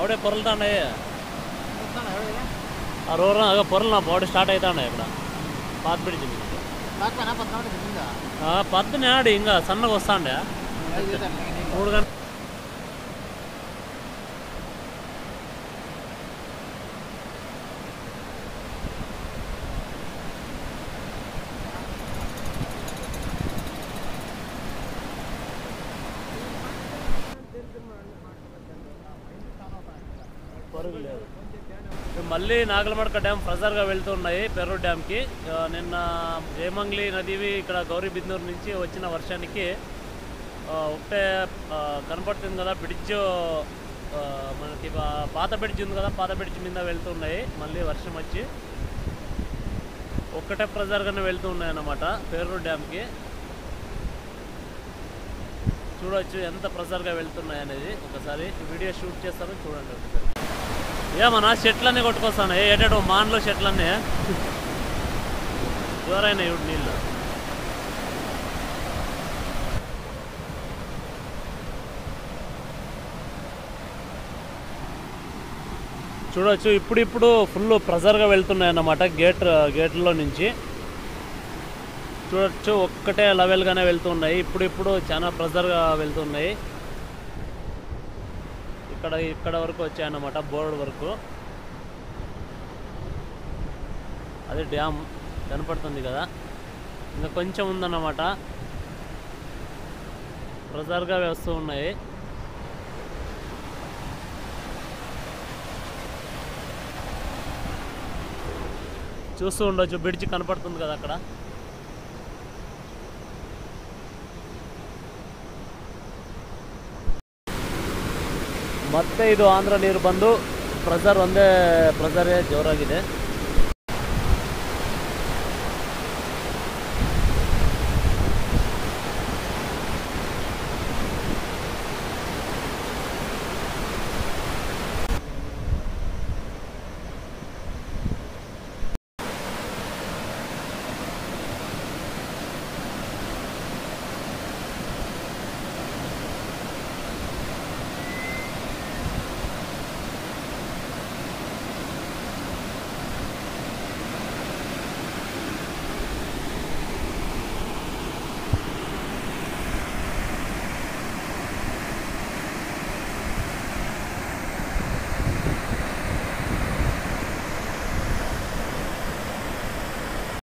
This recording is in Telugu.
అప్పుడే పొరలుతాండే ఆ రోడ్ అదే పొరలు నా బాడీ స్టార్ట్ అవుతాండే ఇక్కడ పాత బ్రిడ్జ్ మీద రాకపోయినా పద్నాలుగు దిగిందా ఆ, పద్దునే ఆడి ఇంకా సన్నగా వస్తాండే మూడు గంటలు పరుగు లేదు మళ్ళీ నాగలమడక డ్యామ్ ఫ్రెజర్గా వెళ్తున్నాయి పెర్రు డ్యామ్కి ఆ, నిన్న జయమంగ్లి నదివి ఇక్కడ గౌరీ బిందూరు నుంచి వచ్చిన వర్షానికి ఆ, ఒకటే ఆ, కనపడుతుంది కదా బ్రిడ్జ్ ఆ, మనకి పా- పాత బ్రిడ్జ్ ఉంది కదా పాత బ్రిడ్జ్ మీద వెళ్తున్నాయి మళ్ళీ వర్షం వచ్చి ఒక్కటే ప్రెజర్గానే వెళ్తూ ఉన్నాయి అన్నమాట పేరూరు డ్యామ్కి చూడొచ్చు ఎంత ప్రెజర్గా వెళ్తున్నాయి అనేది ఒకసారి వీడియో షూట్ చేస్తాను చూడండి ఒకసారి ఏమన్నా చెట్లన్నీ కొట్టుకొస్తాను ఏటేటో మాన్లో చెట్లన్నీ జోరైన ఇవి నీళ్ళు చూడొచ్చు ఇప్పుడు ఇప్పుడు ఫుల్ ప్రెజర్గా వెళ్తున్నాయి అన్నమాట గేట్ గేట్లో నుంచి చూడొచ్చు ఒక్కటే లెవెల్గానే వెళ్తున్నాయి ఇప్పుడు ఇప్పుడు చాలా ప్రెజర్గా వెళ్తున్నాయి ఇక్కడ ఇక్కడ వరకు వచ్చాయన్నమాట బోర్డు వరకు అది డ్యామ్ కనపడుతుంది కదా ఇంకా కొంచెం ఉందన్నమాట ప్రెజర్గా వస్తూ ఉన్నాయి చూస్తూ ఉండొచ్చు బ్రిడ్జ్ కనపడుతుంది కదా అక్కడ ಮತ್ತೆ ಇದು ಆಂಧ್ರ ನೀರು ಬಂದು ಪ್ರೆಸರ್ ಒಂದೇ ಪ್ರೆಸರೇ ಜೋರಾಗಿದೆ